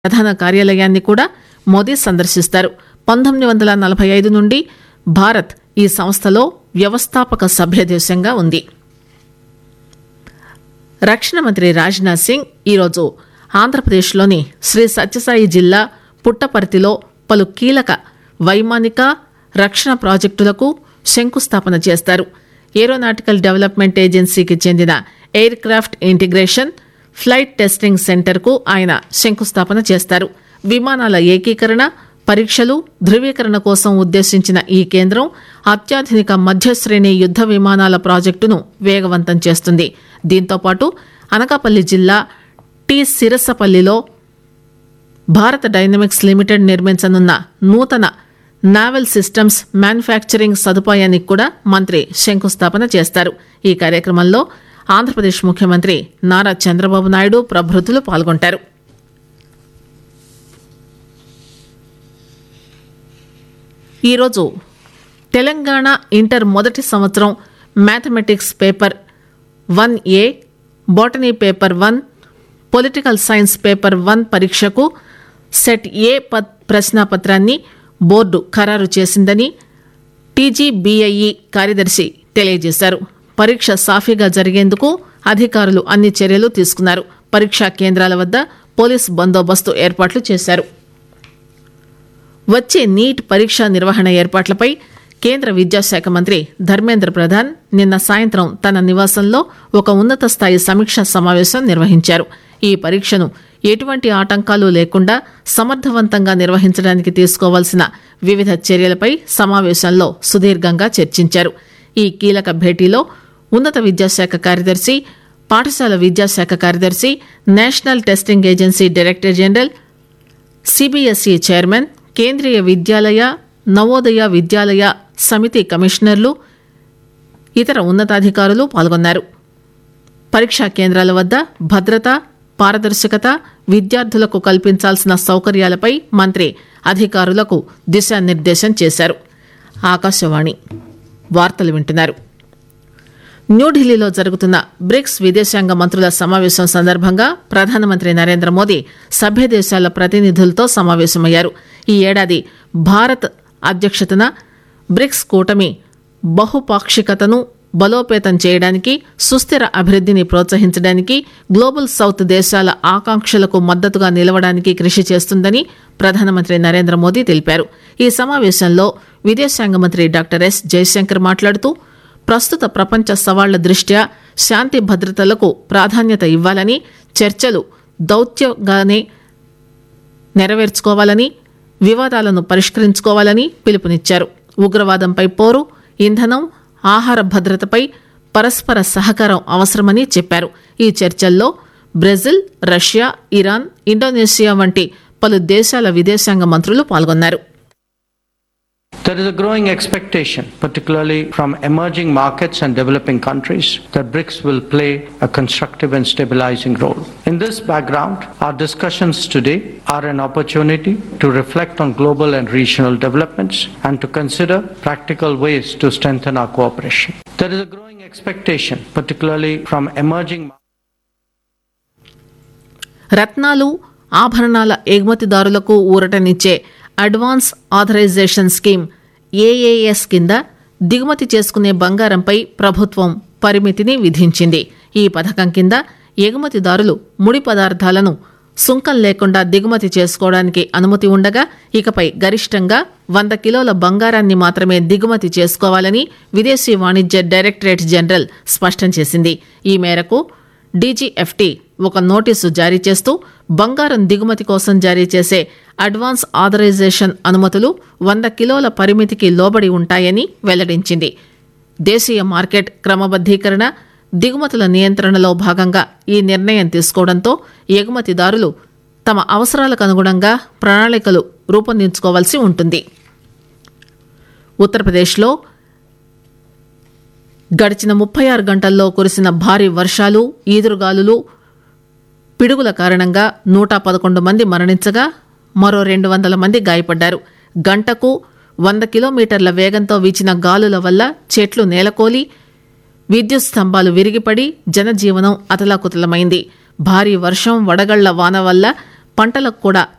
ప్రధాన కార్యాలయాన్ని కూడా మోదీ సందర్శిస్తారు పంతొమ్మిది వందల నలభై ఐదు నుండి భారత్ ఈ సంస్థలో వ్యవస్థాపక సభ్యదేశంగా ఉంది రక్షణ మంత్రి రాజ్నాథ్ సింగ్ ఈరోజు ఆంధ్రప్రదేశ్లోని శ్రీ సత్యసాయి జిల్లా పుట్టపర్తిలో పలు కీలక వైమానిక రక్షణ ప్రాజెక్టులకు శంకుస్థాపన చేస్తారు ఏరోనాటికల్ డెవలప్మెంట్ ఏజెన్సీకి చెందిన aircraft integration flight testing సెంటర్కు ఆయన శంకుస్థాపన చేస్తారు విమానాల ఏకీకరణ పరీక్షలు ధృవీకరణ కోసం ఉద్దేశించిన ఈ కేంద్రం అత్యాధునిక మధ్యశ్రేణి యుద్ద విమానాల ప్రాజెక్టును వేగవంతం చేస్తుంది దీంతో పాటు అనకాపల్లి జిల్లా టి సిరసపల్లిలో భారత డైనమిక్స్ లిమిటెడ్ నిర్మించనున్న నూతన నావెల్ సిస్టమ్స్ మ్యానుఫ్యాక్చరింగ్ సదుపాయానికి కూడా మంత్రి శంకుస్థాపన చేస్తారు ఈ కార్యక్రమంలో ఆంధ్రప్రదేశ్ ముఖ్యమంత్రి నారా చంద్రబాబు నాయుడు ప్రభృతులు పాల్గొంటారు ఈరోజు తెలంగాణ ఇంటర్ మొదటి సంవత్సరం mathematics paper one A botany paper one political science paper one పరీక్షకు సెట్ ఏ ప- ప్రశ్నాపత్రాన్ని బోర్డు ఖరారు చేసిందని టీజీబీఐఈ కార్యదర్శి తెలియజేశారు పరీక్ష సాఫీగా జరిగేందుకు అధికారులు అన్ని చర్యలు తీసుకున్నారు పరీక్షా కేంద్రాల వద్ద పోలీస్ బందోబస్తు ఏర్పాట్లు చేశారు వచ్చే నీట్ పరీక్ష నిర్వహణ ఏర్పాట్లపై కేంద్ర విద్యాశాఖ మంత్రి ధర్మేంద్ర ప్రధాన్ నిన్న సాయంత్రం తన నివాసంలో ఒక ఉన్నత స్థాయి సమీక్షా సమావేశం నిర్వహించారు ఈ పరీక్షను ఎటువంటి ఆటంకాలు లేకుండా సమర్థవంతంగా నిర్వహించడానికి తీసుకోవాల్సిన వివిధ చర్యలపై సమావేశంలో సుదీర్ఘంగా చర్చించారు ఈ కీలక భేటీలో ఉన్నత విద్యాశాఖ కార్యదర్శి పాఠశాల విద్యాశాఖ కార్యదర్శి national testing agency director general CBSE chairman Kendriya Vidyalaya Navodaya విద్యాలయ సమితి కమిషనర్లు ఇతర ఉన్నతాధికారులు పాల్గొన్నారు పరీక్షా కేంద్రాల వద్ద భద్రత పారదర్శకత విద్యార్థులకు కల్పించాల్సిన సౌకర్యాలపై మంత్రి అధికారులకు దిశానిర్దేశం చేశారు ఆకాశవాణి వార్తలు వింటున్నారు న్యూఢిల్లీలో జరుగుతున్న బ్రిక్స్ విదేశాంగ మంత్రుల సమావేశం సందర్భంగా ప్రధానమంత్రి నరేంద్ర మోదీ సభ్య దేశాల ప్రతినిధులతో సమావేశమయ్యారు ఈ ఏడాది భారత్ అధ్యక్షతన బ్రిక్స్ కూటమి బహుపాక్షికతను బలోపేతం చేయడానికి సుస్థిర అభివృద్ధిని ప్రోత్సహించడానికి గ్లోబల్ సౌత్ దేశాల ఆకాంక్షలకు మద్దతుగా నిలవడానికి కృషి చేస్తుందని ప్రధానమంత్రి నరేంద్ర మోదీ తెలిపారు ఈ సమావేశంలో విదేశాంగ మంత్రి డాక్టర్ ఎస్ జయశంకర్ మాట్లాడుతూ ప్రస్తుత ప్రపంచ సవాళ్ల దృష్ట్యా శాంతి భద్రతలకు ప్రాధాన్యత ఇవ్వాలని చర్చలు దౌత్యంగానే నెరవేర్చుకోవాలని వివాదాలను పరిష్కరించుకోవాలని పిలుపునిచ్చారు ఉగ్రవాదంపై పోరు ఇంధనం ఆహార భద్రతపై పరస్పర సహకారం అవసరమని చెప్పారు ఈ చర్చల్లో బ్రెజిల్ రష్యా ఇరాన్ ఇండోనేషియా వంటి పలు దేశాల విదేశాంగ మంత్రులు పాల్గొన్నారు There is a growing expectation, particularly from emerging markets and developing countries, that BRICS will play a constructive and stabilizing role. In this background, our discussions today are an opportunity to reflect on global and regional developments and to consider practical ways to strengthen our cooperation. There is a growing expectation, particularly from emerging markets. రత్నాలు ఆభరణాల ఎగుమతిదారులకు ఊరటనిచ్చే advance authorization scheme AAS కింద దిగుమతి చేసుకునే బంగారంపై ప్రభుత్వం పరిమితిని విధించింది ఈ పథకం కింద ఎగుమతిదారులు ముడి పదార్థాలను సుంకం లేకుండా దిగుమతి చేసుకోవడానికి అనుమతి ఉండగా ఇకపై గరిష్టంగా వంద కిలోల బంగారాన్ని మాత్రమే దిగుమతి చేసుకోవాలని విదేశీ వాణిజ్య డైరెక్టరేట్ జనరల్ స్పష్టం చేసింది ఈ మేరకు డీజీఎఫ్టీ ఒక నోటీసు జారీ చేస్తూ బంగారం దిగుమతి కోసం జారీ చేసే అడ్వాన్స్ ఆథరైజేషన్ అనుమతులు వంద కిలోల పరిమితికి లోబడి ఉంటాయని వెల్లడించింది దేశీయ మార్కెట్ క్రమబద్దీకరణ దిగుమతుల నియంత్రణలో భాగంగా ఈ నిర్ణయం తీసుకోవడంతో ఎగుమతిదారులు తమ అవసరాలకు అనుగుణంగా ప్రణాళికలు రూపొందించుకోవాల్సి ఉంటుంది ఉత్తరప్రదేశ్లో గడిచిన ముప్పై ఆరు గంటల్లో కురిసిన భారీ వర్షాలు ఈదురుగాలులు పిడుగుల కారణంగా నూట పదకొండు మంది మరణించగా మరో రెండు వందల మంది గాయపడ్డారు గంటకు వంద కిలోమీటర్ల వేగంతో వీచిన గాలుల వల్ల చెట్లు నేలకోలి విద్యుత్ స్తంభాలు విరిగిపడి జనజీవనం అతలాకుతలమైంది భారీ వర్షం వడగళ్ల వాన వల్ల పంటలకు కూడా